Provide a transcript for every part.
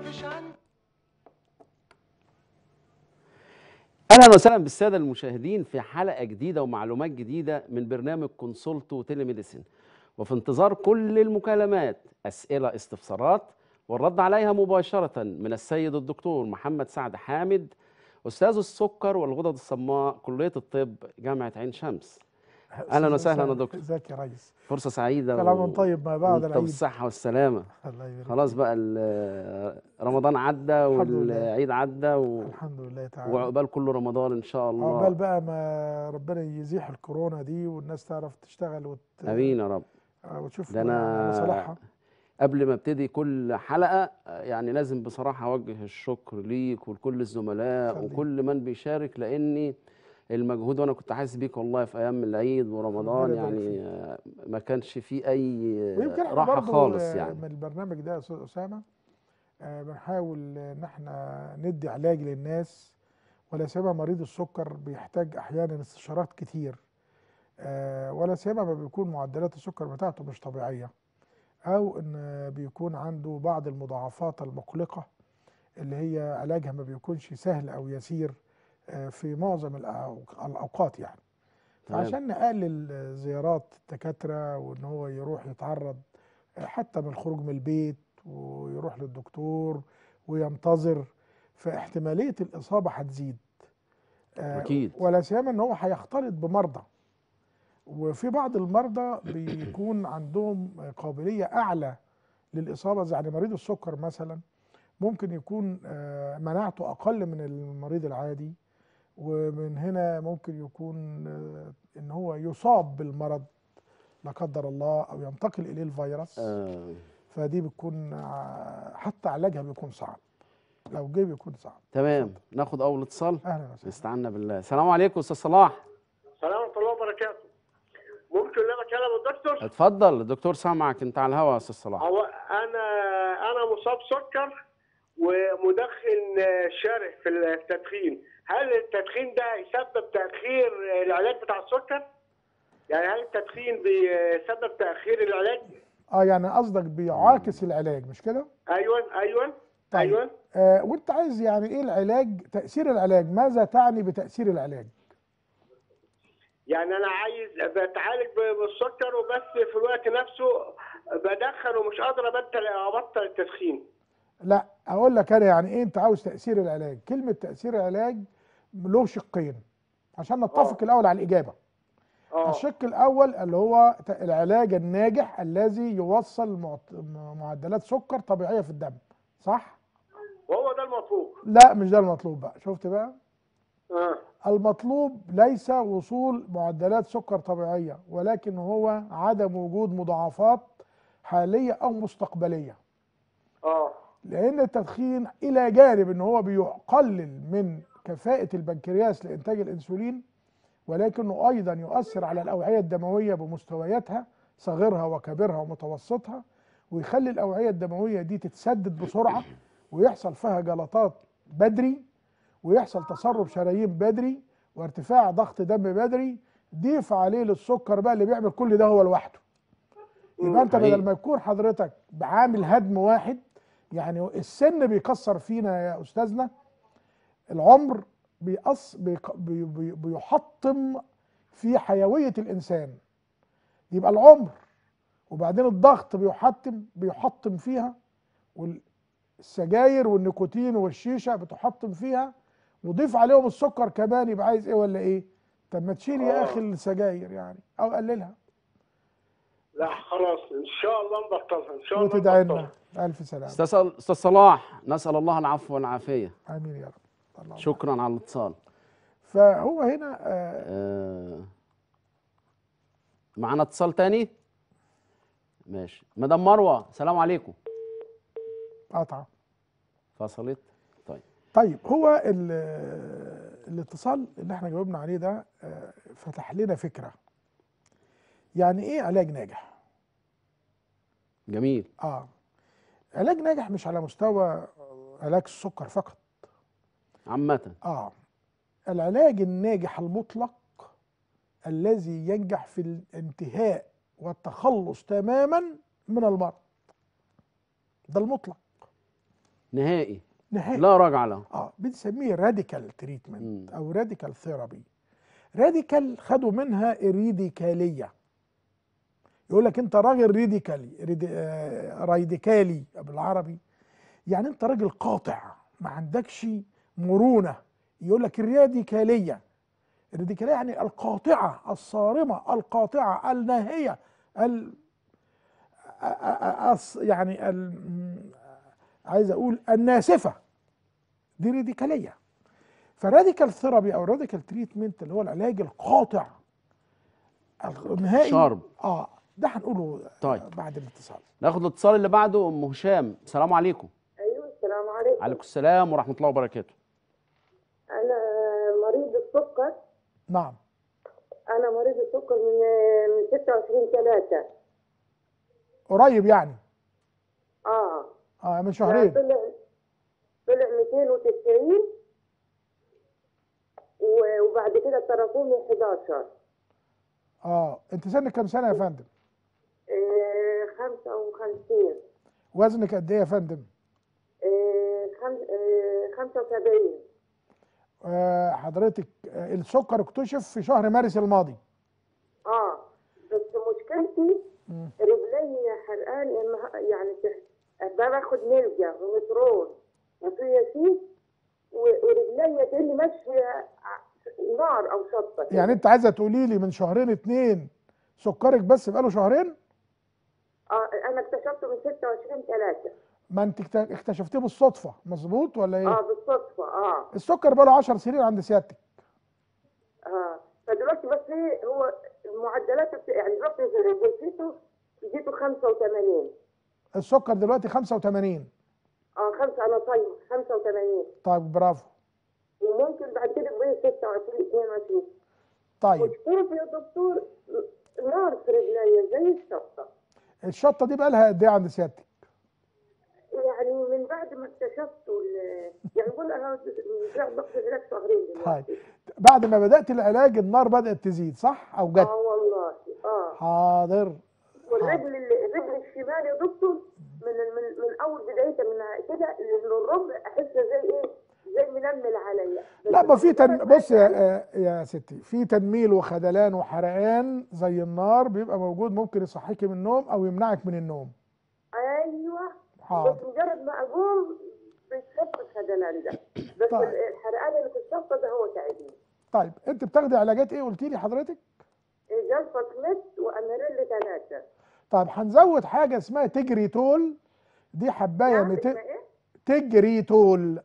مش عندي اهلا وسهلا بالساده المشاهدين في حلقه جديده ومعلومات جديده من برنامج كونسولتو تيليميديسين وفي انتظار كل المكالمات اسئله استفسارات والرد عليها مباشره من السيد الدكتور محمد سعد حامد استاذ السكر والغدد الصماء كليه الطب جامعه عين شمس أهلاً وسهلاً يا دكتور. ازيك يا ريس فرصه سعيده كلام طيب ما بعد وانت العيد بالصحه والسلامه الله يبارك خلاص فيك. بقى ال- رمضان عدى الحمد لله. والعيد عدى و... الحمد لله تعالى وعقبال كل رمضان ان شاء الله عقبال بقى ما ربنا يزيح الكورونا دي والناس تعرف تشتغل وت... امين يا رب آه، وتشوف ده أنا مصالحها قبل ما ابتدي كل حلقه يعني لازم بصراحه اوجه الشكر ليك ولكل الزملاء خليك. وكل من بيشارك لاني المجهود وانا كنت حاسس بيك والله في ايام العيد ورمضان ربنا يبارك يعني آه، ما كانش فيه اي ويمكن احنا راحه برضو خالص آه، يعني من البرنامج ده يا استاذ اسامه آه، بنحاول ان احنا ندي علاج للناس ولا سيما مريض السكر بيحتاج احيانا استشارات كتير آه، ولا سيما ما بيكون معدلات السكر بتاعته مش طبيعيه او ان بيكون عنده بعض المضاعفات المقلقه اللي هي علاجها ما بيكونش سهل او يسير آه، في معظم الأوق- الاوقات يعني تمام. عشان نقلل زيارات الدكاترة وإن هو يروح يتعرض حتى من الخروج من البيت ويروح للدكتور وينتظر فاحتمالية الإصابة هتزيد آه، أكيد. ولا سيما إن هو هيختلط بمرضى وفي بعض المرضى بيكون عندهم قابلية أعلى للإصابة زي يعني مريض السكر مثلا ممكن يكون آه، مناعته أقل من المريض العادي ومن هنا ممكن يكون آه، ان هو يصاب بالمرض لا قدر الله او ينتقل اليه الفيروس آه فدي بتكون ع- حتى علاجها بيكون صعب لو جه بيكون صعب تمام ناخد اول اتصال اهلا وسهلا استعنا بالله السلام عليكم استاذ صلاح السلام ورحمة الله وبركاته. ممكن لما اكلم الدكتور؟ اتفضل الدكتور سامعك انت على الهواء يا استاذ صلاح هو انا انا مصاب سكر ومدخن شره في التدخين، هل التدخين ده يسبب تاخير العلاج بتاع السكر؟ يعني هل التدخين بيسبب تاخير العلاج؟ اه يعني قصدك بيعاكس العلاج مش كده ايوه ايوه طيب. ايوه آه وانت عايز يعني ايه العلاج تاثير العلاج ماذا تعني بتاثير العلاج يعني انا عايز بتعالج بالسكر وبس في الوقت نفسه بدخن ومش قادر ابطل ابطل التدخين. لا اقول لك انا يعني ايه انت عاوز تاثير العلاج كلمه تاثير العلاج له شقين عشان نتفق آه. الاول على الاجابه اه الشق الاول اللي هو ت- العلاج الناجح الذي يوصل معت- م- معدلات سكر طبيعيه في الدم صح وهو ده المطلوب. لا مش ده المطلوب بقى شفت بقى اه المطلوب ليس وصول معدلات سكر طبيعيه ولكن هو عدم وجود مضاعفات حاليه او مستقبليه اه لان التدخين الى جانب ان هو بيقلل من كفاءه البنكرياس لانتاج الانسولين ولكنه ايضا يؤثر على الاوعيه الدمويه بمستوياتها صغيرها وكبيرها ومتوسطها ويخلي الاوعيه الدمويه دي تتسدد بسرعه ويحصل فيها جلطات بدري ويحصل تسرب شرايين بدري وارتفاع ضغط دم بدري ضيف عليه للسكر بقى اللي بيعمل كل ده هو لوحده يبقى انت حقيقي. بدل ما يكون حضرتك بعامل هدم واحد يعني السن بيكسر فينا يا استاذنا العمر بيقص بيق- بي بي بيحطم في حيويه الانسان يبقى العمر وبعدين الضغط بيحطم بيحطم فيها والسجاير والنيكوتين والشيشه بتحطم فيها وضيف عليهم السكر كمان يبقى عايز ايه ولا ايه طب ما تشيل يا آه. اخي السجاير يعني او قللها لا خلاص ان شاء الله نبطلها ان شاء الله وتدعي نبطلها. لنا الف سلامه استاذ استاذ صلاح نسال الله العفو والعافيه امين يا رب اللهم شكرا على الاتصال فهو هنا آه آه، معانا اتصال تاني ماشي مدام مروه سلام عليكم قطعه فصلت طيب طيب هو ال- الاتصال اللي احنا جاوبنا عليه ده آه، فتح لنا فكره يعني ايه علاج ناجح جميل اه علاج ناجح مش على مستوى علاج السكر فقط عامه اه العلاج الناجح المطلق الذي ينجح في الانتهاء والتخلص تماما من المرض ده المطلق نهائي نهائي لا راجع له اه بنسميه راديكال تريتمنت مم. او راديكال ثيرابي راديكال خدوا منها الريديكاليه يقول لك انت راجل ريديكالي ريدي آه راديكالي بالعربي يعني انت راجل قاطع ما عندكش مرونه يقول لك الراديكاليه الراديكاليه يعني القاطعه الصارمه القاطعه الناهيه ال أ- أ- أص- يعني ال... م- عايز اقول الناسفه دي راديكاليه فالراديكال ثيرابي او الراديكال تريتمنت اللي هو العلاج القاطع النهائي شارب. اه ده هنقوله طيب. بعد الاتصال ناخد الاتصال اللي بعده ام هشام السلام عليكم ايوه السلام عليكم عليكم السلام ورحمه الله وبركاته انا مريض السكر نعم انا مريض السكر من من 26 3 قريب يعني اه اه من شهرين طلع طلع 290 و- وبعد كده تراكمي 11 اه انت سنك كام سنه يا فندم آه 55 وزنك قد ايه يا فندم آه خم- آه 75 آه حضرتك آه السكر اكتشف في شهر مارس الماضي اه بس مشكلتي مم. رجلي حرقان إنها- يعني تح- باخد نلجا ومترون وفياسين و- ورجلي كاني ماشيه ع- نار او شطه كده. يعني انت عايزه تقولي لي من شهرين اتنين سكرك بس بقاله شهرين اه انا اكتشفته من 26 3 ما انت اكت- اكتشفتيه بالصدفه مظبوط ولا ايه اه بالصدفه اه السكر بقاله 10 سنين عند سيادتك اه فدلوقتي بس ايه هو المعدلات بت- يعني دلوقتي جلسته جيته 85 السكر دلوقتي 85 اه خمسه انا صايمه 85 طيب برافو وممكن بعد كده يبقى 26 22 طيب مشكلتي يا دكتور نار في رجلي زي الشطه الشطه دي بقى لها قد ايه عند سيادتك يعني من بعد ما اكتشفت ال- يعني بقول انا من بعد باخد علاج شهرين طيب دلوقتي بعد ما بدات العلاج النار بدات تزيد صح او جت اه والله اه حاضر والرجل الرجل الشمال يا دكتور من من من اول بدايته من كده للربع احس زي ايه زي منمل عليا لا ما في تن... مجرد بص ما يا يا ستي في تنميل وخدلان وحرقان زي النار بيبقى موجود ممكن يصحيكي من النوم او يمنعك من النوم ايوه بس حاضر مجرد ما اقوم بيتخف الخدلان ده بس طيب. الحرقان اللي في الشفطه ده هو تعبني طيب انت بتاخدي علاجات ايه قلتي لي حضرتك جلسه مت واماريل ثلاثه طيب هنزود حاجه اسمها تجريتول دي حبايه نعم 200 اسمها ايه؟ تجريتول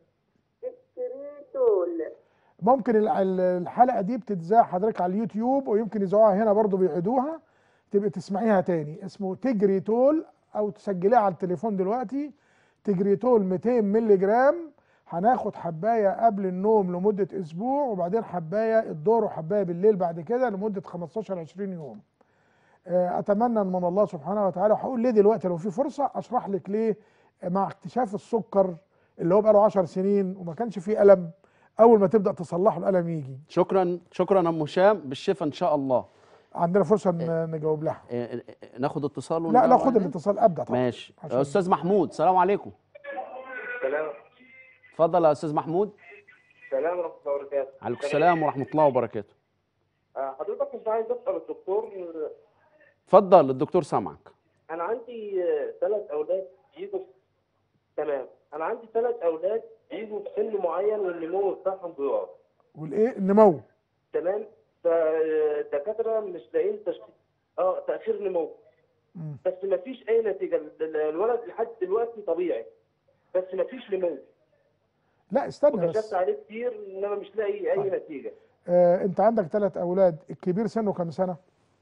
الكريتول ممكن ال- ال- الحلقه دي بتتذاع حضرتك على اليوتيوب ويمكن يذاعوها هنا برضو بيعيدوها تبقى تسمعيها تاني اسمه تجريتول او تسجليها على التليفون دلوقتي تجريتول 200 مللي جرام هناخد حبايه قبل النوم لمده اسبوع وبعدين حبايه الظهر وحبايه بالليل بعد كده لمده 15 20 يوم آه، اتمنى من الله سبحانه وتعالى وهقول ليه دلوقتي لو في فرصه اشرح لك ليه مع اكتشاف السكر اللي هو بقاله 10 سنين وما كانش فيه الم اول ما تبدا تصلحه الالم يجي شكرا شكرا ام هشام بالشفاء ان شاء الله عندنا فرصه ن- نجاوب لها إيه، إيه، ناخد اتصال لا ونرجع لا خد بعدين؟ الاتصال ابدا طبعا ماشي عشان- استاذ محمود السلام عليكم سلام اتفضل يا استاذ محمود سلام ورحمة الله وبركاته. عليكم السلام ورحمه الله وبركاته آه، حضرتك كنت عايز اسال الدكتور اتفضل الدكتور سامعك انا عندي ثلاث اولاد بيجوا تمام انا عندي ثلاث اولاد بيجوا في سن معين والنمو بتاعهم بيقع والايه النمو تمام فالدكاتره مش لاقيين تشخيص اه تاخير نمو مم. بس ما فيش اي نتيجه ال- ال- الولد لحد دلوقتي طبيعي بس ما فيش نمو لا استنى وكشفت بس عليه كتير انما مش لاقي اي طيب. نتيجه آه انت عندك ثلاث اولاد الكبير سنه كام سنه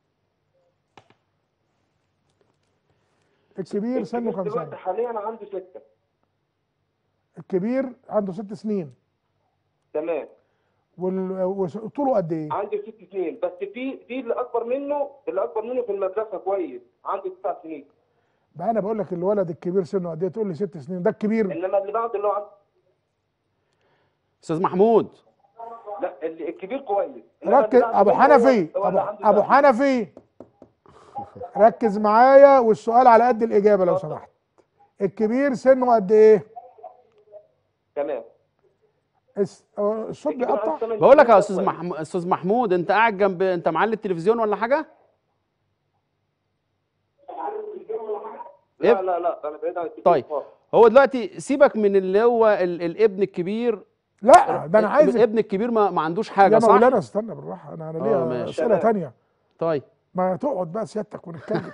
الكبير سنه الكبير كام دلوقتي سنه حاليا عنده سته الكبير عنده ست سنين تمام وال- وطوله قد ايه عنده ست سنين بس في في اللي اكبر منه اللي اكبر منه في المدرسه كويس عنده تسع سنين بقى انا بقول لك الولد الكبير سنه قد ايه تقول لي ست سنين ده الكبير انما اللي بعد اللي هو عنده استاذ محمود لا اللي الكبير كويس إنما اللي ركز بعد ابو منه هو- حنفي هو ابو, اللي عنده أبو تسع حنفي ركز معايا والسؤال على قد الاجابه لو اتفضل. سمحت الكبير سنه قد ايه تمام الس- آه، الصوت الكبير عنده بيقطع 8 بقول لك سنين يا ده استاذ كويس. محمود استاذ محمود انت قاعد جنب انت معلي التلفزيون ولا حاجه لا لا لا انا بعيد عن التليفون طيب. خالص. هو دلوقتي سيبك من اللي هو ال- الابن الكبير لا ده انا عايز الابن الكبير ما, ما عندوش حاجه يا صح مولانا استنى بالراحه انا انا آه، ليا ماشي. اسئله تمام. تانية طيب ما تقعد بقى سيادتك ونتكلم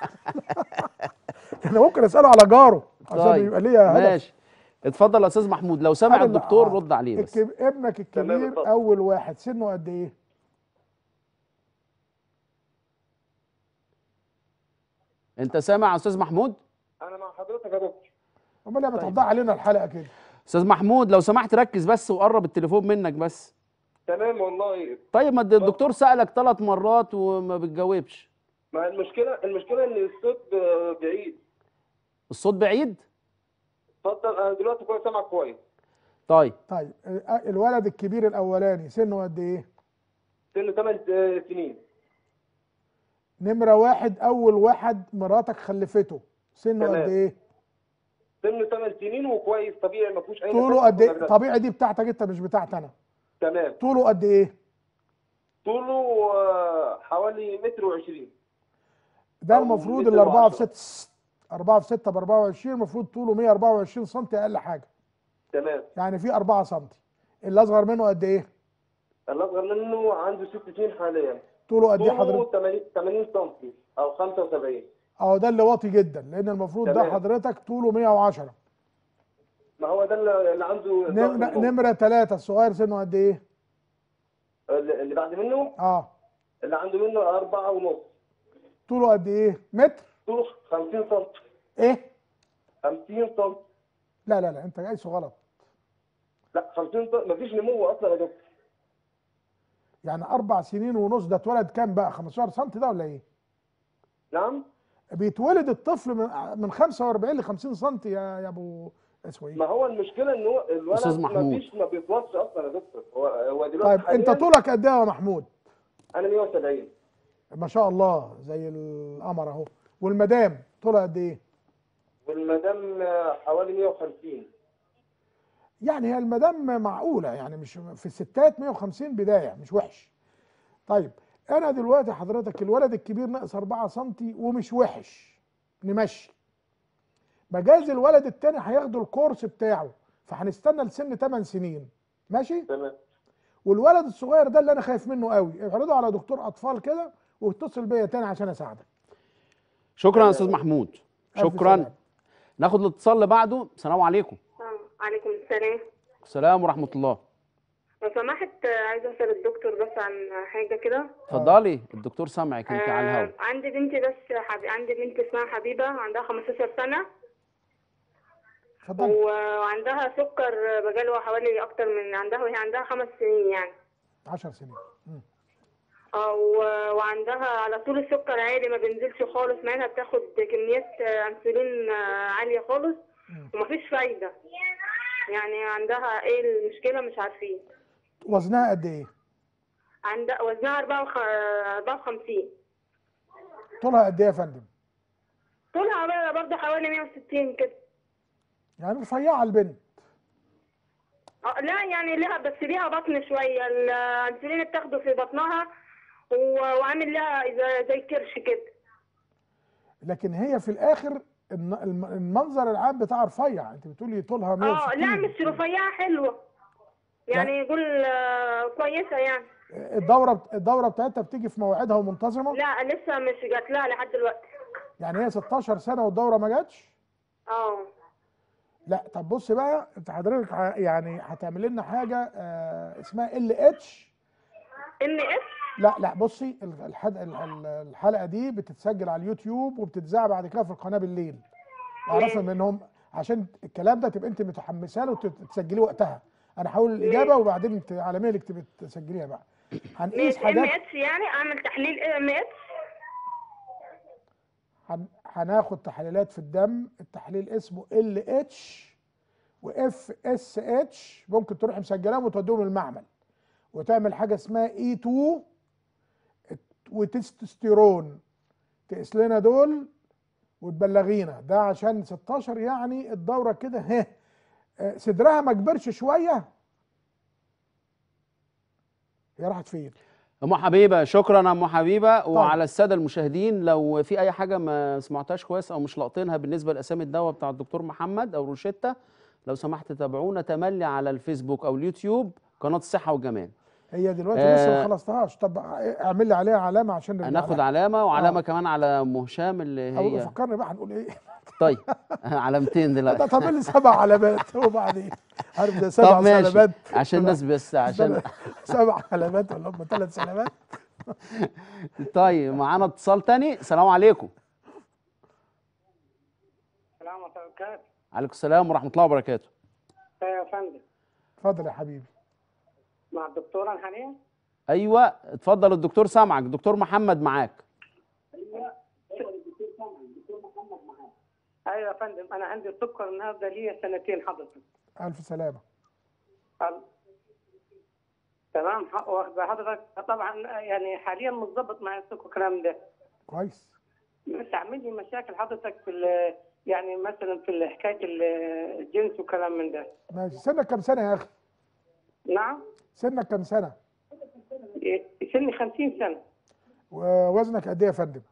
انا ممكن اساله على جاره عشان طيب يبقى ليا هدف ماشي اتفضل يا استاذ محمود لو سمع أنا اللي- الدكتور آه. رد عليه بس الكب... ابنك تمام، الكبير اتفضل. اول واحد سنه قد ايه انت سامع يا استاذ محمود انا مع حضرتك يا دكتور امال ليه طيب. بتوضح علينا الحلقه كده استاذ محمود لو سمحت ركز بس وقرب التليفون منك بس تمام والله طيب ما الدكتور سألك ثلاث مرات وما بتجاوبش ما المشكله المشكله ان الصوت آه، بعيد الصوت بعيد اتفضل انا دلوقتي كويس سامعك كويس طيب طيب آه، الولد الكبير الاولاني سنه قد ايه سنه 8 سنين نمره واحد اول واحد مراتك خلفته سنه تمام. قد ايه سنه 8 سنين وكويس طبيعي ما فيهوش اي طوله مشاكل قد ايه ولا طبيعي دي بتاعتك انت مش بتاعتي انا تمام طوله قد ايه طوله آه، حوالي متر وعشرين ده أو المفروض متر ال 4 في وعشرة. 6 4 في 6 ب 24 المفروض طوله 124 سم اقل حاجه تمام يعني في 4 سم اللي اصغر منه قد ايه الاصغر منه عنده ست سنين حاليا طوله قد ايه طوله حضرتك 80 80 سم او 75 اهو ده اللي واطي جدا لان المفروض ده تمام. حضرتك طوله 110 ما هو ده اللي اللي عنده ضغط نم- النوم. نمره 3 الصغير سنه قد ايه اللي اللي بعد منه اه اللي عنده منه أربعة ونص طوله قد ايه متر طوله 50 سم ايه 50 سم لا لا لا انت قايسه غلط لا 50 سم مفيش نمو اصلا يا دكتور يعني اربع سنين ونص ده اتولد كام بقى 15 سم ده ولا ايه نعم بيتولد الطفل من من 45 ل 50 سم يا يا ابو اسمه ايه ما هو المشكله ان هو الولد أستاذ محمود. مفيش ما بيتوصش اصلا يا دكتور هو هو دلوقتي طيب انت حالياً طولك قد ايه يا محمود انا 170 ما شاء الله زي القمر اهو والمدام طولها قد ايه والمدام آه، حوالي 150 يعني هي المدام معقوله يعني مش في الستات 150 بدايه مش وحش طيب انا دلوقتي حضرتك الولد الكبير ناقص 4 سم ومش وحش نمشي بجاز الولد التاني هياخدوا الكورس بتاعه فهنستنى لسن 8 سنين ماشي تمام والولد الصغير ده اللي انا خايف منه قوي اعرضه على دكتور اطفال كده واتصل بيا تاني عشان اساعدك شكرا يا استاذ محمود ألف شكرا سلامة. ناخد الاتصال اللي بعده السلام عليكم آه، عليكم السلام السلام ورحمه الله لو سمحت آه، عايزه اسال الدكتور بس عن حاجه كده اتفضلي الدكتور سامعك انت على الهوا آه عندي بنتي بس حبي... عندي بنت اسمها حبيبه عندها 15 سنه اتفضل و- وعندها سكر بقاله حوالي اكتر من عندها وهي عندها خمس سنين يعني 10 سنين مم. اه و- وعندها على طول السكر عالي ما بينزلش خالص مع انها بتاخد كميات آه، انسولين آه، عاليه خالص مم. ومفيش فايده يعني عندها ايه المشكله مش عارفين وزنها قد ايه عندها وزنها 54 طولها قد ايه يا فندم طولها بقى برضه حوالي 160 كده يعني رفيعه البنت اه لا يعني لها بس ليها بطن شويه الانسولين بتاخده في بطنها و- وعامل لها زي- زي كرش كده لكن هي في الاخر الن- الم- المنظر العام بتاع رفيع انت بتقولي طولها 160 اه لا مش رفيعه حلوه يعني يقول آه، كويسه يعني الدوره الدوره بتاعتها بتيجي في موعدها ومنتظمه لا لسه مش جات لها لحد دلوقتي يعني هي 16 سنه والدوره ما جاتش اه لا طب بص بقى انت حضرتك ه- يعني هتعمل لنا حاجه آه اسمها ال اتش ان اس لا لا بصي ال- الحد- ال- ال- الحلقه دي بتتسجل على اليوتيوب وبتتذاع بعد كده في القناه بالليل اعرفوا منهم عشان الكلام ده تبقى انت متحمسه له وتسجليه وقتها انا هقول الاجابه وبعدين انت على مهلك تبقى تسجليها بقى هنقيس ام حاجات اتش يعني اعمل تحليل ام اتش هن- هناخد تحليلات في الدم التحليل اسمه ال اتش واف اس اتش ممكن تروح مسجلاهم وتوديهم المعمل وتعمل حاجه اسمها اي 2 وتستوستيرون تقيس لنا دول وتبلغينا ده عشان 16 يعني الدوره كده ها آه، صدرها ما كبرش شويه هي راحت فين ام حبيبه شكرا يا ام حبيبه وعلى الساده المشاهدين لو في اي حاجه ما سمعتهاش كويس او مش لاقطينها بالنسبه لاسامي الدواء بتاع الدكتور محمد او روشيتا لو سمحت تابعونا تملي على الفيسبوك او اليوتيوب قناه الصحه والجمال هي دلوقتي آه. لسه ما خلصتهاش طب اعمل لي عليها علامه عشان نرجع هناخد لها. علامه وعلامه كمان على ام هشام اللي او هي فكرني بقى هنقول ايه طيب علامتين ده دلوقتي طب لي سبع علامات وبعدين عارف ده سبع طب ماشي علامات عشان الناس بس عشان سبع علامات ولا هم ثلاث علامات طيب معانا اتصال تاني السلام عليكم السلام عليكم وبركاته عليكم السلام ورحمه الله وبركاته يا فندم اتفضل يا حبيبي مع الدكتورة حاليا ايوه اتفضل الدكتور سامعك دكتور محمد معاك ايوه يا فندم انا عندي السكر النهارده ليا سنتين حضرتك الف سلامه قال- تمام ح- واخد بال حضرتك طبعا يعني حاليا متظبط مع السكر الكلام ده كويس بس عامل لي مشاكل حضرتك في ال- يعني مثلا في حكايه ال- الجنس وكلام من ده ماشي سنك كام سنه يا اخي نعم سنك كام سنه إيه، سني 50 سنه ووزنك قد ايه يا فندم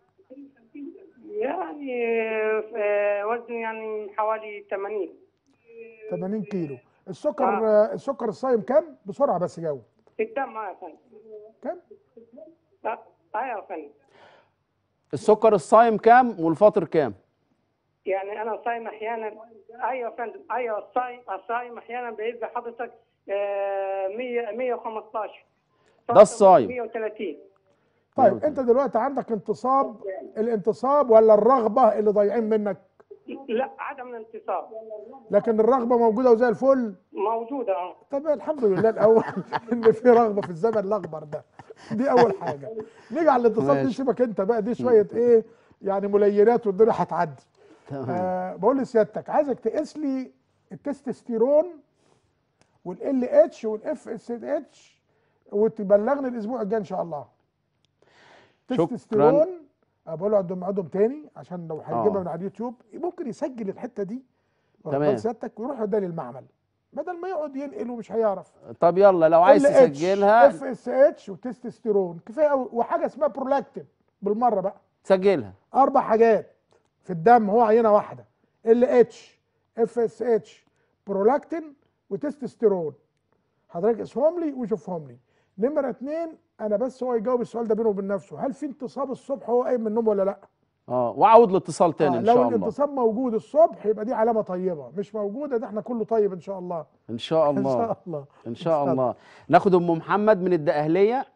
يعني آه، وزني يعني حوالي 80 80 كيلو السكر آه. آه. السكر الصايم كام بسرعه بس جاوب في الدم آه يا فندم كام آه، ايوه يا فندم السكر الصايم كام والفاطر كام يعني انا صايم احيانا ايوه يا فندم ايوه الصايم الصايم احيانا بيبقى حضرتك آه، 100 115 ده الصايم. 130 طيب انت دلوقتي عندك انتصاب الانتصاب ولا الرغبه اللي ضايعين منك لا عدم الانتصاب لكن الرغبه موجوده وزي الفل موجوده اه طب الحمد لله الاول ان في رغبه في الزمن الاخضر ده دي اول حاجه نيجي على الانتصاب دي ماشي. سيبك انت بقى دي شويه ايه يعني ملينات والدنيا هتعدي تمام آه بقول لسيادتك عايزك تقيس لي التستوستيرون والال اتش والاف اس اتش وتبلغني الاسبوع الجاي ان شاء الله شكراً. تستوستيرون آه، بقول له عندهم عندهم تاني عشان لو هيجيبها آه. من على اليوتيوب ممكن يسجل الحته دي واخد تمام. بال سيادتك ويروح يوديها للمعمل بدل ما يقعد ينقل ومش هيعرف طب يلا لو عايز تسجلها اف اس اتش وتستوستيرون كفايه قوي وحاجه اسمها برولاكتين بالمره بقى سجلها اربع حاجات في الدم هو عينه واحده ال اتش اف اس اتش برولاكتين وتستوستيرون حضرتك اسهم لي وشوفهم لي نمره اتنين انا بس هو يجاوب السؤال ده بينه وبين نفسه هل في انتصاب الصبح هو قايم من النوم ولا لا اه واعود الاتصال تاني آه ان لو شاء الله الانتصاب موجود الصبح يبقى دي علامه طيبه مش موجوده ده احنا كله طيب ان شاء الله ان شاء ان الله شاء الله ان شاء الله ناخد ام محمد من الدقهليه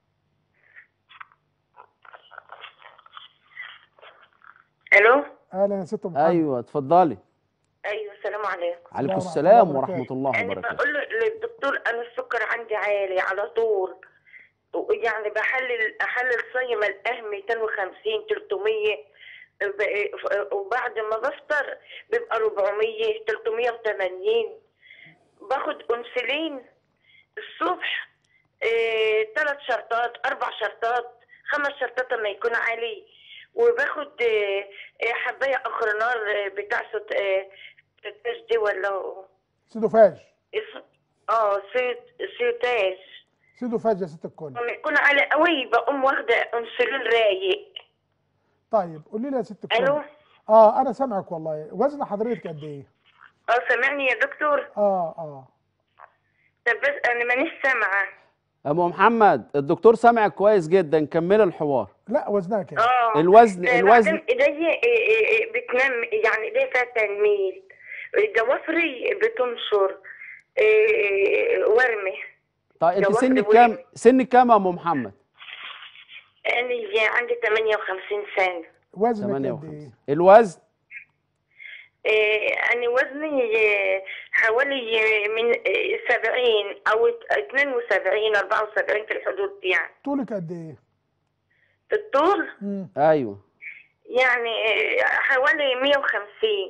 الو اهلا يا ست محمد ايوه اتفضلي ايوه السلام عليكم عليكم ورحمة السلام الله ورحمه الله انا وبركاته بقول للدكتور انا السكر عندي عالي على طول يعني بحلل احلل صيم القهوه 250 300 ب- وبعد ما بفطر بيبقى 400 380 باخد انسولين الصبح ثلاث شرطات اربع شرطات خمس شرطات لما يكون عالي وباخد آه، آه، حبايه اخرنار آه، بتاع ست آه، ستاش دي ولا سيدوفاج اس- اه سيت سيتاش سيدوفاج يا ست الكل لما يكون عالي قوي بقوم واخده انسولين رايق طيب قولي لي يا ست الكل الو اه انا سامعك والله وزن حضرتك قد ايه اه سامعني يا دكتور اه اه طب بس انا مانيش سامعه ام محمد الدكتور سامعك كويس جدا كملي الحوار لا وزنها كام اه الوزن آه، الوزن بعدين ايديا آه، آه، آه، بتنام يعني ايديا فيها تنميل ضوافري بتنشر آه، ورمه طيب انت ضوافري سنك وين؟ كام سنك كام يا ام محمد انا عندي 58 سنه وزنك قد 58 ايه الوزن آه، أنا وزني آه، حوالي آه، من آه، 70 أو 72 74 في الحدود دي يعني طولك قد ايه في الطول مم. ايوه يعني آه، حوالي 150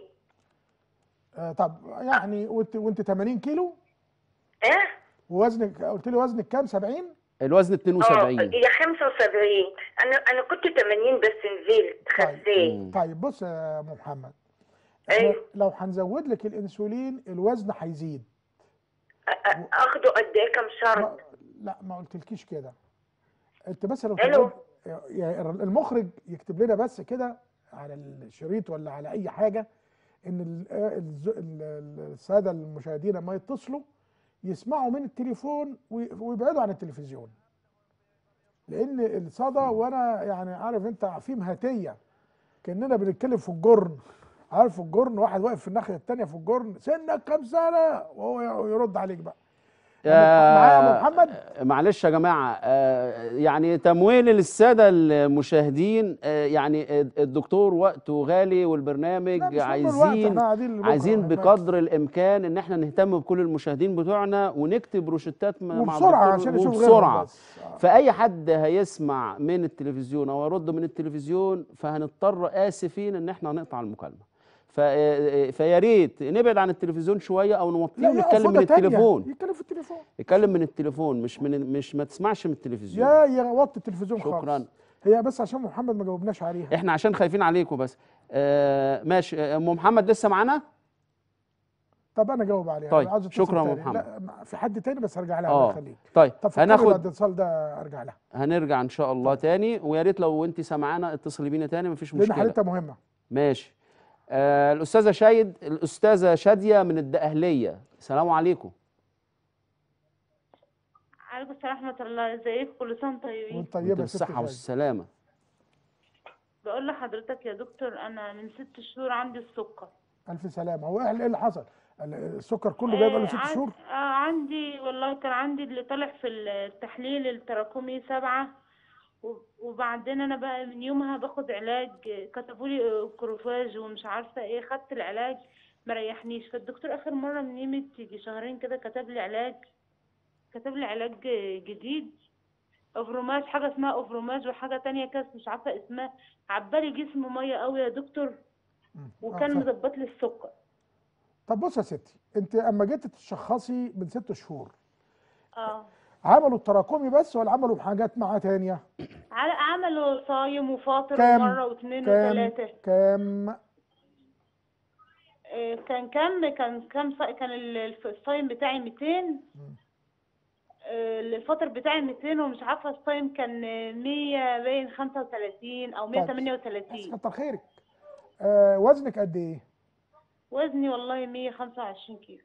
آه طب يعني وانت وانت 80 كيلو اه ووزنك قلت لي وزنك كام 70 الوزن اه 72 هي 75 أنا أنا كنت 80 بس نزلت طيب. خسيت مم. طيب بص يا ام محمد احنا ايوه لو هنزود لك الانسولين الوزن هيزيد أ- أ- اخده قد ايه كم ما شرط لا ما قلتلكيش كده انت بس لو ألو. تزود يعني المخرج يكتب لنا بس كده على الشريط ولا على اي حاجه ان ال- الز- ال- ال- الساده المشاهدين لما يتصلوا يسمعوا من التليفون وي- ويبعدوا عن التلفزيون لان الصدى وانا يعني عارف انت في مهاتيه كاننا بنتكلم في الجرن عارف في الجرن واحد واقف في الناحيه الثانيه في الجرن سنك كام سنه وهو يرد عليك بقى معايا يا أبو محمد؟ معلش يا جماعه آه، يعني تمويل للساده المشاهدين آه، يعني الدكتور وقته غالي لا، والبرنامج مش هم الوقت، عايزين احنا قاعدين لبكرة، عايزين ما ينفعش. بقدر الامكان ان احنا نهتم بكل المشاهدين بتوعنا ونكتب روشتات م- مع وبسرعه الدكتور عشان نشوف غيرهم وبسرعه بس آه. فاي حد هيسمع من التلفزيون او يرد من التلفزيون فهنضطر اسفين ان احنا هنقطع المكالمه ف- فيا ريت نبعد عن التلفزيون شويه او نوطيه لا، يقف ونتكلم من أوضة تانية، التليفون يتكلم في التليفون اتكلم من التليفون مش من مش ما تسمعش من التلفزيون يا يا وطي التلفزيون شكراً. خالص هي بس عشان محمد ما جاوبناش عليها احنا عشان خايفين عليكم بس آه ماشي آه، ام محمد لسه معانا طب انا جاوب عليها طيب، أنا عاوز أتصل شكراً يا تاني. محمد. لا ما- في حد تاني بس هرجع لها اه الله يخليك طيب طب فكرني هناخد الاتصال ده ارجع لها هنرجع ان شاء الله تاني ويا ريت لو انت سامعانا اتصلي بينا تاني مفيش لان مشكله حالتها مهمه ماشي آه الاستاذه شايد الاستاذه شاديه من الدقهليه السلام عليكم عليكم السلام ورحمة الله ازيك كل سنة وانتم طيبين وانت وانت طيبه يا ست بالصحه شاهد. والسلامه بقول لحضرتك يا دكتور انا من ست شهور عندي السكر الف سلامه هو ايه اللي حصل ال- السكر كله جاي بقاله ست عن- شهور آه عندي والله كان عندي اللي طالع في التحليل التراكمي سبعة و- وبعدين انا بقى من يومها باخد علاج كتبوا لي كروفاج ومش عارفة ايه خدت العلاج مريحنيش فالدكتور اخر مرة من يومي يجي شهرين كده كتب لي علاج كتب لي علاج جديد افروماج حاجة اسمها افروماج وحاجة تانية كاس مش عارفة اسمها عبالي جسم مية قوي يا دكتور مم. آه، وكان فاهم. مظبط لي السكر طب بص يا ستي انت اما جيت تشخصي من ست شهور اه عملوا التراكمي بس ولا عملوا حاجات معاه تانية على عملوا صايم وفاطر كام؟ مرة واثنين كام وثلاثة كام إيه، كان كام كان كام صا- كان ال- الف- الصايم بتاعي 200 إيه، الفطر بتاعي 200 ومش عارفة الصايم كان 100 باين 35 أو بس 138 كتر خيرك آه وزنك قد ايه وزني والله 125 كيلو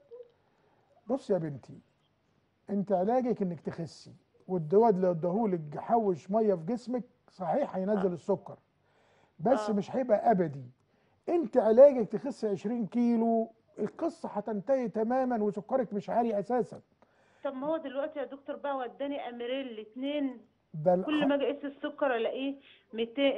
بص يا بنتي انت علاجك انك تخسي والدواء اللي اداهولك حوش ميه في جسمك صحيح هينزل السكر بس آه. مش هيبقى ابدي انت علاجك تخس 20 كيلو القصه هتنتهي تماما وسكرك مش عالي اساسا طب ما هو دلوقتي يا دكتور بقى وداني أميريل الاتنين ده ال- كل ما اجي اقيس السكر الاقيه 200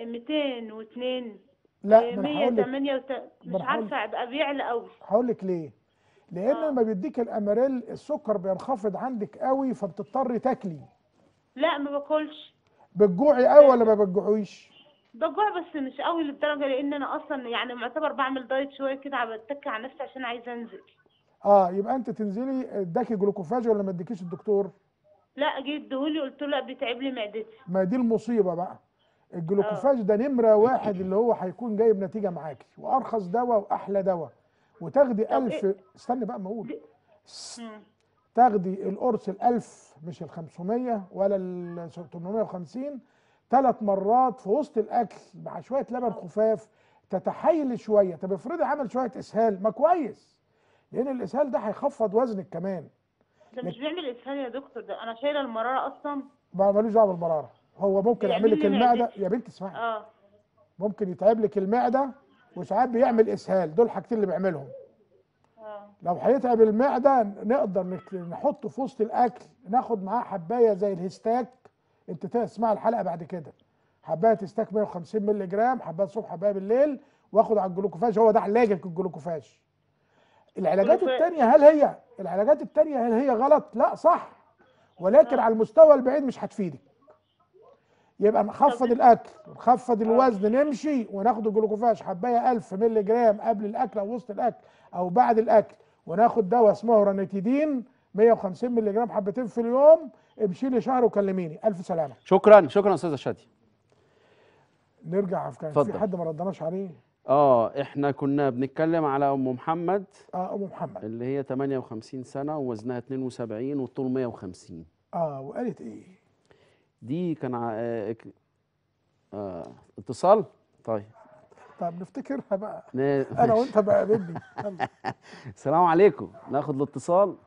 202 لا إيه، ما انا هقول لك 108 وت- ما مش أنا هقول- عارفة بقى بيعلى قوي هقول لك ليه لان آه. لما بيديك الاماريل السكر بينخفض عندك قوي فبتضطري تاكلي لا ما باكلش بتجوعي قوي ولا ما بتجوعيش بجوع بس مش قوي للدرجه لان انا اصلا يعني معتبر بعمل دايت شويه كده بتك على نفسي عشان عايزه انزل اه يبقى انت تنزلي اداكي جلوكوفاج ولا ما اديكيش الدكتور لا جيت اديهولي قلت له لا بيتعب لي معدتي ما دي المصيبه بقى الجلوكوفاج ده نمره واحد اللي هو هيكون جايب نتيجه معاكي وارخص دواء واحلى دواء وتاخدي طب ألف إيه؟ استني بقى ما اقول مم. تاخدي القرص الألف مش ال 500 ولا ال 850 ثلاث مرات في وسط الأكل مع شوية لبن خفاف تتحايلي شوية طب افرضي عمل شوية إسهال ما كويس لأن الإسهال ده هيخفض وزنك كمان ده مش بيعمل اسهال يا دكتور ده انا شايله المراره اصلا ما ملوش دعوة بالمرارة هو ممكن بيعمل يعمل لك لي المعدة معدتي. يا بنتي اسمعي اه ممكن يتعب لك المعدة وساعات بيعمل إسهال دول حاجتين اللي بيعملهم اه لو هيتعب المعده نقدر نك- نحطه في وسط الاكل ناخد معاه حبايه زي الهستاك انت تسمع الحلقه بعد كده حبايه هستاك 150 مللي جرام حبايه الصبح حبايه بالليل واخد على الجلوكوفاج هو ده علاجك الجلوكوفاج العلاجات جلوكوفاج. التانية هل هي العلاجات التانية هل هي غلط لا صح ولكن على المستوى البعيد مش هتفيدك يبقى نخفض الاكل نخفض الوزن نمشي وناخد الجلوكوفاج حبايه 1000 مللي جرام قبل الاكل او وسط الاكل او بعد الاكل وناخد دواء اسمه رانيتيدين 150 مللي جرام حبتين في اليوم امشي لي شهر وكلميني الف سلامه شكرا شكرا استاذه شاديه نرجع في كان اتفضل. في حد ما ردناش عليه اه احنا كنا بنتكلم على ام محمد اه ام محمد اللي هي 58 سنه ووزنها 72 والطول 150 اه وقالت ايه دي كان ع- آه اك- آه اتصال طيب طب نفتكرها بقى نا- انا وانت بقى بدي يلا. السلام عليكم ناخد الاتصال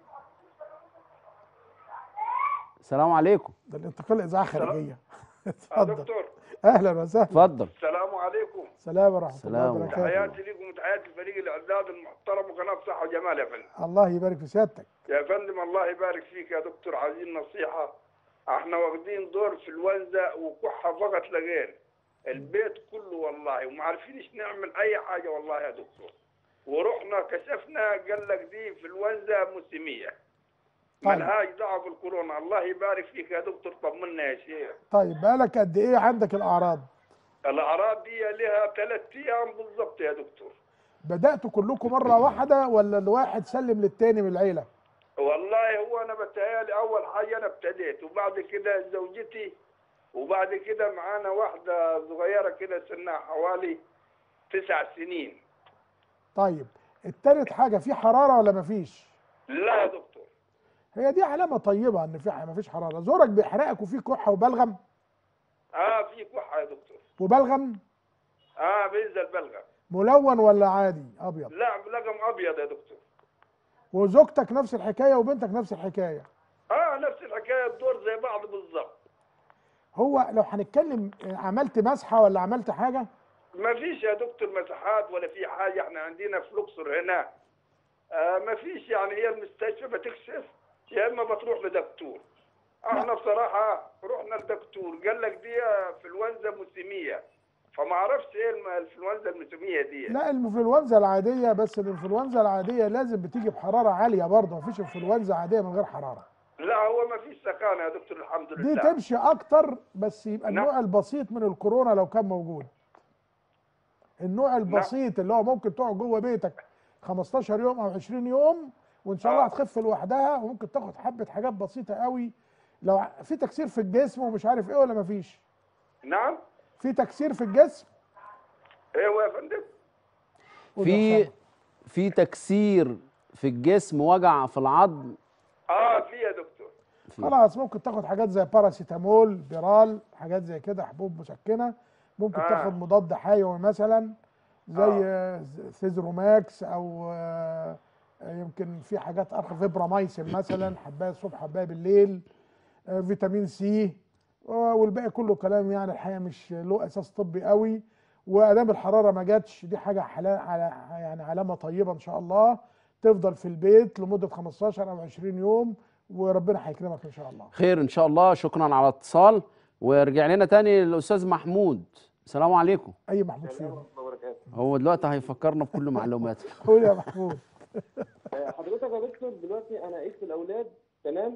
السلام عليكم ده الانتقال اذاعه خارجيه يا اتفضل دكتور اهلا وسهلا اتفضل السلام عليكم سلام ورحمه الله سلام وبركاته تحياتي لكم وتحياتي فريق الاعداد المحترم وقناه صحه وجمال يا فندم الله يبارك في سيادتك يا فندم الله يبارك فيك يا دكتور عايزين نصيحه احنا واخدين دور في الونزه وكحه فقط لا غير البيت كله والله وما عارفينش نعمل اي حاجه والله يا دكتور ورحنا كشفنا قال لك دي في الونزه موسميه طيب. ملهاش دعوه بالكورونا الله يبارك فيك يا دكتور طمنا يا شيخ طيب بقالك قد ايه عندك الاعراض الاعراض دي لها ثلاث ايام بالضبط يا دكتور بداتوا كلكم مره واحده ولا الواحد سلم للتاني من العيله والله هو انا بتهيالي اول حاجه انا ابتديت وبعد كده زوجتي وبعد كده معانا واحده صغيره كده سنها حوالي تسع سنين طيب التالت حاجه في حراره ولا مفيش لا يا دكتور هي دي علامه طيبه ان في مفيش حراره زورك بيحرقك وفي كحه وبلغم اه في كحه يا دكتور وبلغم اه بينزل بلغم ملون ولا عادي ابيض لا بلغم ابيض يا دكتور وزوجتك نفس الحكايه وبنتك نفس الحكايه اه نفس الحكايه الدور زي بعض بالضبط هو لو هنتكلم آه، عملت مسحه ولا عملت حاجه ما فيش يا دكتور مساحات ولا في حاجه احنا عندنا في الاقصر هنا آه ما فيش يعني هي المستشفى بتكشف يا اما بتروح لدكتور احنا بصراحه رحنا لدكتور قال لك دي انفلونزا موسميه فما اعرفش ايه الم- الانفلونزا الموسميه دي لا الانفلونزا العاديه بس الانفلونزا العاديه لازم بتيجي بحراره عاليه برضه مفيش انفلونزا عاديه من غير حراره لا هو ما فيش سخانه يا دكتور الحمد دي لله تمشي اكتر بس يبقى نعم. النوع البسيط من الكورونا لو كان موجود النوع البسيط اللي هو ممكن تقعد جوه بيتك 15 يوم او 20 يوم وان شاء الله آه. هتخف لوحدها وممكن تاخد حبه حاجات بسيطه قوي لو ع- في تكسير في الجسم ومش عارف ايه ولا مفيش نعم في تكسير في الجسم ايوه يا فندم في في تكسير في الجسم وجع في العظم اه في يا دكتور في خلاص ممكن تاخد حاجات زي باراسيتامول بيرال حاجات زي كده حبوب مسكنه ممكن آه. تاخد مضاد حيوي مثلا زي آه. آه. سيزروماكس او آه، يمكن في حاجات ارخف فيبرامايسين مثلا حبايه الصبح حبايه بالليل آه، فيتامين سي آه، والباقي كله كلام يعني الحقيقه مش له اساس طبي قوي وادام الحراره ما جاتش دي حاجه حلا على يعني علامه طيبه ان شاء الله تفضل في البيت لمده 15 او 20 يوم وربنا هيكرمك ان شاء الله خير ان شاء الله شكرا على الاتصال ورجع لنا تاني الاستاذ محمود السلام عليكم اي محمود فيهم هو دلوقتي هيفكرنا بكل معلوماته قول يا محمود آه، حضرتك يا دكتور دلوقتي انا قيس الاولاد تمام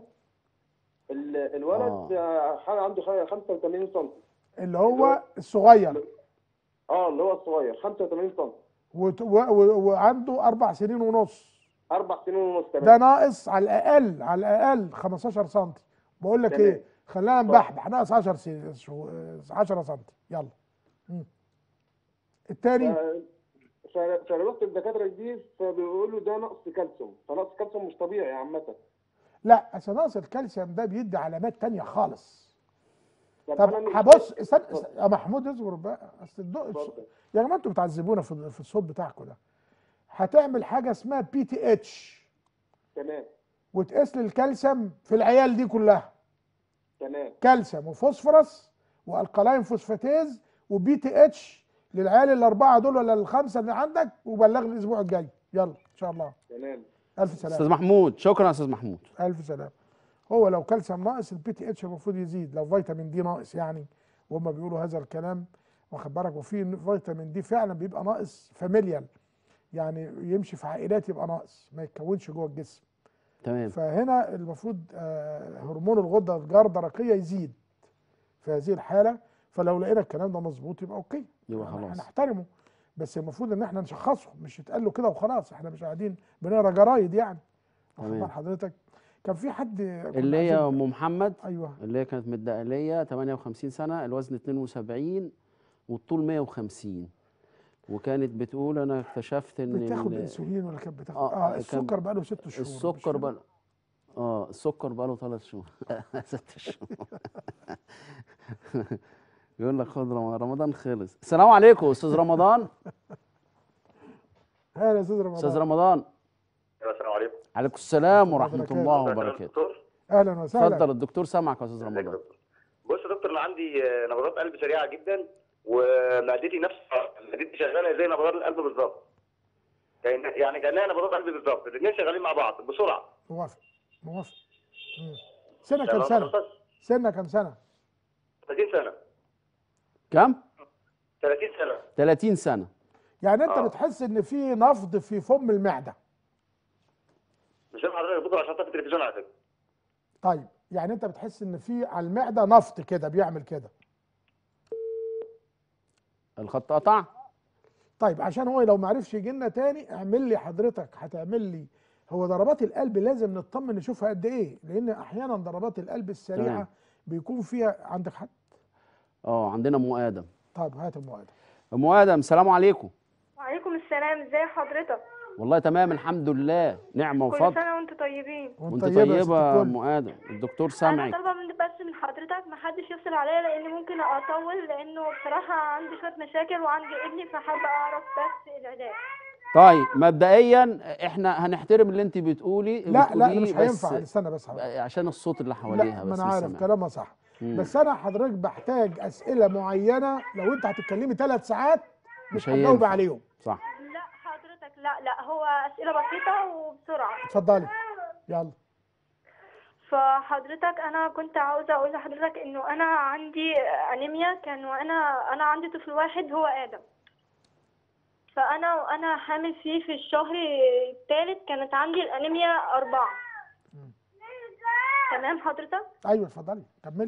ال- الولد آه، حاجه عنده حاجه 85 سم اللي هو الصغير اه اللي هو الصغير 85 سم وت- و- و- وعنده اربع سنين ونص اربع سنين ونص ده تمام ناقص على الاقل على الاقل 15 سم بقول لك تمام. ايه خلينا نبحبح ناقص 10 سي- شو- 10 سم يلا مم. التاني ف- ف- فرحت الدكاتره دي فبيقولوا ده نقص كالسيوم فنقص كالسيوم مش طبيعي عامه لا اصل ناقص الكالسيوم ده بيدي علامات تانية خالص طب طب أنا مش- هبص استنى استنى- يا محمود اصبر بقى اصل الضوء اتفضل. يا جماعه انتوا بتعذبونا في في الصوت بتاعكم ده هتعمل حاجه اسمها بي تي اتش تمام وتقيس لي الكالسيوم في العيال دي كلها تمام كالسيوم وفوسفورس والقلاين فوسفاتيز وبي تي اتش للعيال الاربعه دول ولا الخمسه اللي عندك وبلغني الاسبوع الجاي يلا ان شاء الله تمام الف استاذ سلامه محمود شكرا يا استاذ محمود الف سلامه هو لو كالسيوم ناقص البي تي اتش المفروض يزيد لو فيتامين دي ناقص يعني وهم بيقولوا هذا الكلام واخد بالك وفي فيتامين دي فعلا بيبقى ناقص فاميليال يعني يمشي في عائلات يبقى ناقص ما يتكونش جوه الجسم تمام فهنا المفروض آه، هرمون الغده الجرثرقيه يزيد في هذه الحاله فلو لقينا الكلام ده مظبوط يبقى اوكي يبقى يعني خلاص. هنحترمه بس المفروض ان احنا نشخصه مش يتقال له كده وخلاص احنا مش قاعدين بنقرا جرايد يعني واخد تمام. بال حضرتك كان في حد كنا اللي هي عايزين- ام محمد ايوه اللي هي كانت متدقليه 58 سنه الوزن 72 والطول 150 وكانت بتقول انا اكتشفت ان بتاخد ال- انسولين ولا كانت بتاخد آه، اه, كان- السكر بقى له ست شهور مش السكر كده؟ بقى اه السكر بقى له ثلاث شهور ست شهور يقول لك خد رمضان رمضان خلص السلام عليكم استاذ رمضان هلا يا استاذ رمضان استاذ رمضان السلام عليكم عليكم السلام ورحمه وبركاته. الله اتفضل يا وبركاته دكتور اهلا وسهلا اتفضل الدكتور سامعك يا استاذ ازيك يا رمضان دكتور بص يا دكتور انا عندي آه، نبضات قلب سريعه جدا ومعدتي نفس معدتي شغاله زي نبضات القلب بالظبط كأن- يعني كانها نبضات قلب بالظبط الاثنين شغالين مع بعض بسرعه موافق موافق مم. سنة كام تمام سنة؟ حضرتك؟ سنة كام سنة؟ 30 سنه كم 30 سنه 30 سنه يعني انت آه. بتحس ان في نفض في فم المعدة مش فاهم حضرتك بكره عشان في التلفزيون على فكره طيب يعني انت بتحس ان في على المعدة نفض كده بيعمل كده الخط قطع طيب عشان هو لو ما عرفش يجي لنا تاني اعمل لي حضرتك هتعمل لي هو ضربات القلب لازم نطمن نشوفها قد ايه لان احيانا ضربات القلب السريعه تمام. بيكون فيها عندك حد اه عندنا ام ادم طب هات المعايده ام ادم السلام عليكم وعليكم السلام ازي حضرتك والله تمام الحمد لله نعمه كل وفضل سنه وانتم طيبين وانت يا ست طيبه يا الكل. ام ادم الدكتور انا سامعك طالبه من بس من حضرتك محدش يفصل عليا لان ممكن اطول لانه بصراحه عندي شويه مشاكل وعندي ابني فحابه اعرف بس العلاج طيب مبدئيا احنا هنحترم اللي انت بتقولي لا لا بتقوليه مش بس هينفع استنى بس حضرتك. عشان الصوت اللي حواليها لا بس ما انا مش عارف سامع. كلامها صح مم. بس انا حضرتك بحتاج اسئله معينه لو انت هتتكلمي ثلاث ساعات مش مش هتجاوب هينفع. عليهم صح لا حضرتك لا لا هو اسئله بسيطه وبسرعه اتفضلي يلا فحضرتك انا كنت عاوزه اقول لحضرتك انه انا عندي انيميا كان وانا انا عندي طفل واحد هو ادم فانا وانا حامل فيه في الشهر الثالث كانت عندي الانيميا أربعة تمام حضرتك ايوه اتفضلي كملي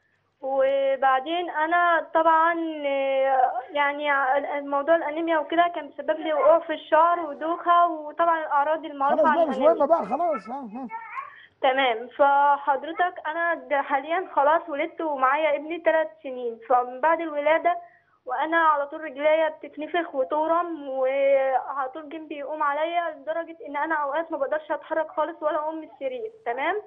وبعدين انا طبعا آه، يعني الموضوع الانيميا وكده كان بسبب لي وقوع في الشعر ودوخه وطبعا الاعراض المعروفه خلاص عن بقى مش الانيميا مهمه بقى خلاص ها ها تمام فحضرتك انا د- حاليا خلاص ولدت ومعايا ابني ثلاث سنين فمن بعد الولاده وانا على طول رجليا بتتنفخ وتورم وعلى طول جنبي يقوم عليا لدرجه ان انا اوقات ما بقدرش اتحرك خالص ولا اقوم من السرير تمام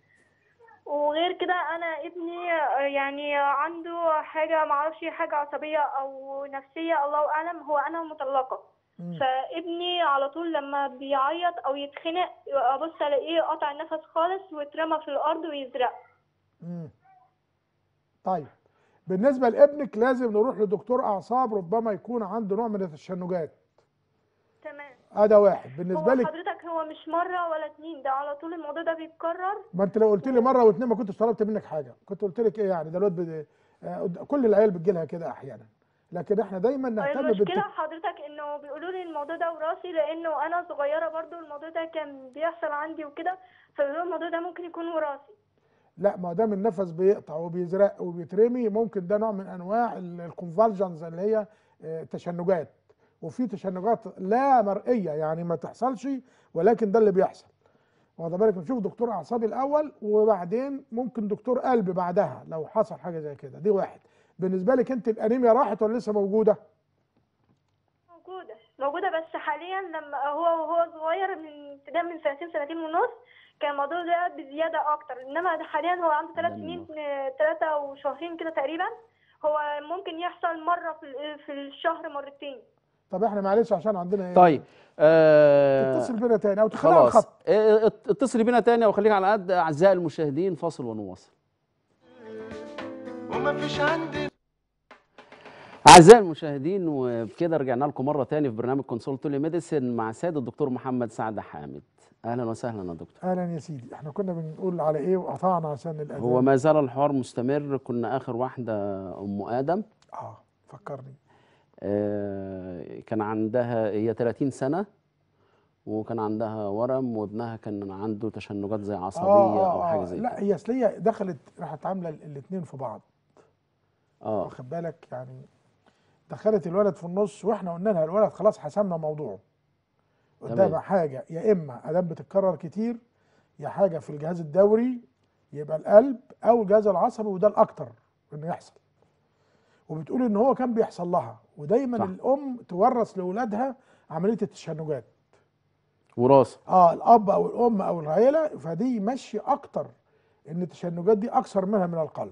وغير كده انا ابني آه، يعني عنده حاجه معرفش حاجه عصبيه او نفسيه الله اعلم هو انا مطلقه مم. فابني على طول لما بيعيط او يتخنق ابص الاقيه قطع النفس خالص واترمى في الارض ويزرق مم. طيب بالنسبه لابنك لازم نروح لدكتور اعصاب ربما يكون عنده نوع من التشنجات تمام هذا واحد هو بالنسبه لك حضرتك هو مش مره ولا اتنين ده على طول الموضوع ده بيتكرر ما انت لو قلت لي مره واثنين ما كنتش طلبت منك حاجه كنت قلت لك ايه يعني ده الواد بد- آه، كل العيال بتجي لها كده احيانا لكن احنا دايما نهتم المشكله بالت... حضرتك انه بيقولوا لي الموضوع ده وراثي لانه انا صغيره برضو الموضوع ده كان بيحصل عندي وكده فبيقولوا الموضوع ده ممكن يكون وراثي لا ما دام النفس بيقطع وبيزرق وبيترمي ممكن ده نوع من انواع الكونفالجنز اللي هي آه، تشنجات وفي تشنجات لا مرئيه يعني ما تحصلش ولكن ده اللي بيحصل واخد بالك نشوف دكتور اعصاب الاول وبعدين ممكن دكتور قلب بعدها لو حصل حاجه زي كده دي واحد بالنسبه لك انت الانيميا راحت ولا لسه موجوده موجوده موجوده بس حاليا لما هو وهو صغير من ابتداء من سنتين سنتين ونص كان الموضوع ده بزياده اكتر انما حاليا هو عنده ثلاث سنين ثلاثه وشهرين كده تقريبا هو ممكن يحصل مره في ال- في الشهر مرتين طب احنا معلش عشان عندنا ايه طيب آه تتصل بينا تاني او تخليها على خلاص الخط آه، ات- اتصلي بينا تاني وخليك على قد اعزائي المشاهدين فاصل ونواصل ومفيش عندي أعزائي المشاهدين وبكده رجعنا لكم مرة تاني في برنامج كونسول تولي ميديسن مع سيد الدكتور محمد سعد حامد أهلا وسهلا يا دكتور اهلا يا سيدي احنا كنا بنقول على ايه وقطعنا عشان الاذان هو ما زال الحوار مستمر كنا آخر واحدة أم آدم اه فكرني آه، كان عندها هي 30 سنة وكان عندها ورم وابنها كان عنده تشنجات زي عصبية أو حاجة زي لا كده هي اصل هي دخلت راحت عامله الاثنين في بعض اه واخد بالك يعني دخلت الولد في النص واحنا قلنا لها الولد خلاص حسمنا موضوعه قدامها تمام. حاجه يا اما ادام بتتكرر كتير يا حاجه في الجهاز الدوري يبقى القلب او الجهاز العصبي وده الاكتر انه يحصل وبتقول ان هو كان بيحصل لها ودايما صح. الام تورث لاولادها عمليه التشنجات وراثه اه الاب او الام او العيله فدي ماشي اكتر ان التشنجات دي اكثر منها من القلب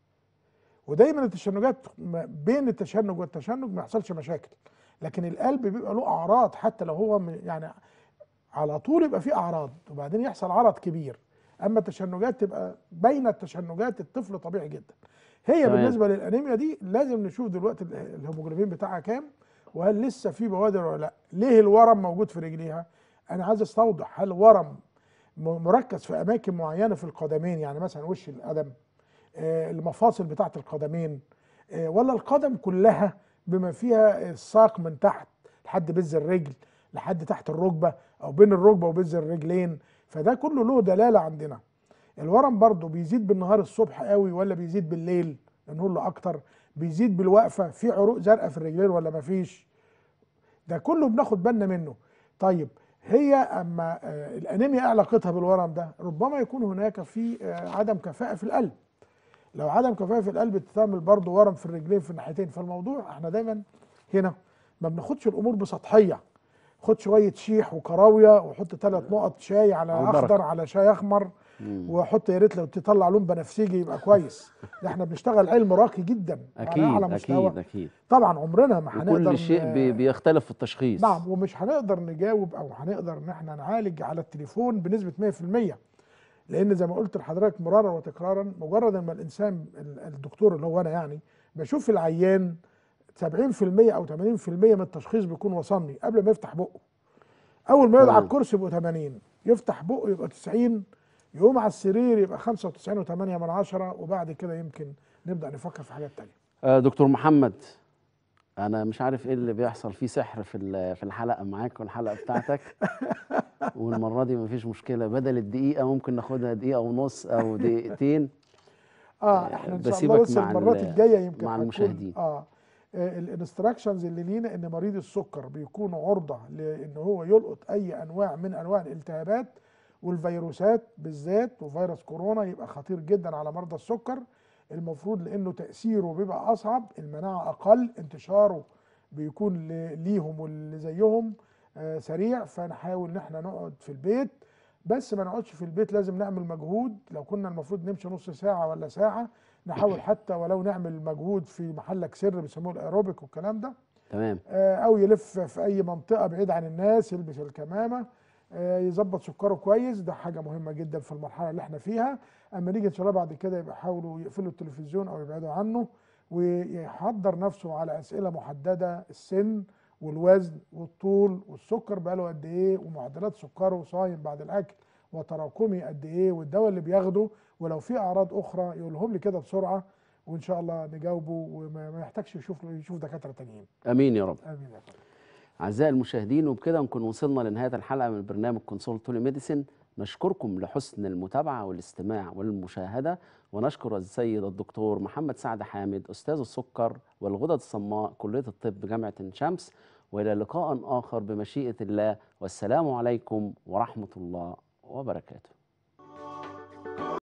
ودايما التشنجات م- بين التشنج والتشنج ما يحصلش مشاكل لكن القلب بيبقى له اعراض حتى لو هو م- يعني على طول يبقى فيه اعراض وبعدين يحصل عرض كبير اما التشنجات تبقى بين التشنجات الطفل طبيعي جدا هي تمام. بالنسبه للانيميا دي لازم نشوف دلوقتي ال- الهيموجلوبين بتاعها كام وهل لسه في بوادر ولا لا ليه الورم موجود في رجليها انا عايز استوضح هل ورم م- مركز في اماكن معينه في القدمين يعني مثلا وش القدم آه، المفاصل بتاعت القدمين آه، ولا القدم كلها بما فيها الساق من تحت لحد بز الرجل لحد تحت الركبه او بين الركبه وبز الرجلين فده كله له دلاله عندنا الورم برضو بيزيد بالنهار الصبح قوي ولا بيزيد بالليل نقول له اكتر بيزيد بالوقفه في عروق زرقاء في الرجلين ولا مفيش ده كله بناخد بالنا منه طيب هي اما آه، الانيميا ايه علاقتها بالورم ده ربما يكون هناك في آه، عدم كفاءه في القلب لو عدم كفاءه في القلب تعمل برضه ورم في الرجلين في الناحيتين فالموضوع احنا دايما هنا ما بناخدش الامور بسطحيه خد شويه شيح وكراويه وحط ثلاث نقط شاي على على البركة. اخضر على شاي احمر وحط يا ريت لو تطلع لون بنفسجي يبقى كويس ده احنا بنشتغل علم راقي جدا اكيد على أعلى مستوى. اكيد اكيد طبعا عمرنا ما هنقدر وكل شيء ن- بي- بيختلف في التشخيص نعم ومش هنقدر نجاوب او هنقدر ان احنا نعالج على التليفون بنسبه 100% لان زي ما قلت لحضرتك مرارا وتكرارا مجرد ما الانسان ال- الدكتور اللي هو انا يعني بشوف العيان 70% او 80% من التشخيص بيكون وصلني قبل ما يفتح بقه اول ما يقعد على تمام. الكرسي يبقى 80 يفتح بقه يبقى 90 يقوم على السرير يبقى 95 و8 من عشرة وبعد كده يمكن نبدا نفكر في حاجات تانية آه، دكتور محمد انا مش عارف ايه اللي بيحصل فيه سحر في ال- في الحلقه معاك والحلقه بتاعتك والمره دي مفيش مشكله بدل الدقيقه ممكن ناخدها دقيقه ونص او دقيقتين اه احنا ان شاء بسيبك الله بس مع المرات ال- الجايه يمكن مع هتكون- المشاهدين. اه الانستراكشنز اللي لينا ان مريض السكر بيكون عرضه لان هو يلقط اي انواع من انواع الالتهابات والفيروسات بالذات وفيروس كورونا يبقى خطير جدا على مرضى السكر المفروض لانه تاثيره بيبقى اصعب المناعه اقل انتشاره بيكون ل- ليهم واللي زيهم آه سريع فنحاول ان احنا نقعد في البيت بس ما نقعدش في البيت لازم نعمل مجهود لو كنا المفروض نمشي نص ساعه ولا ساعه نحاول حتى ولو نعمل مجهود في محلك سر بيسموه الايروبيك والكلام ده تمام آه، او يلف في اي منطقه بعيد عن الناس يلبس الكمامه آه، يظبط سكره كويس ده حاجه مهمه جدا في المرحله اللي احنا فيها اما نيجي ان شاء الله بعد كده يبقى يحاولوا يقفلوا التلفزيون او يبعدوا عنه ويحضر نفسه على اسئله محدده السن والوزن والطول والسكر بقاله قد ايه ومعدلات سكره صايم بعد الاكل وتراكمي قد ايه والدواء اللي بياخده ولو في اعراض اخرى يقولهم لي كده بسرعه وان شاء الله نجاوبه وما ما يحتاجش يشوف يشوف دكاتره تانيين امين يا رب امين يا فندم اعزائي المشاهدين وبكده نكون وصلنا لنهايه الحلقه من برنامج كونسول تولي ميديسين نشكركم لحسن المتابعه والاستماع والمشاهده ونشكر السيد الدكتور محمد سعد حامد استاذ السكر والغدد الصماء كليه الطب جامعه عين شمس والى لقاء اخر بمشيئه الله والسلام عليكم ورحمه الله وبركاته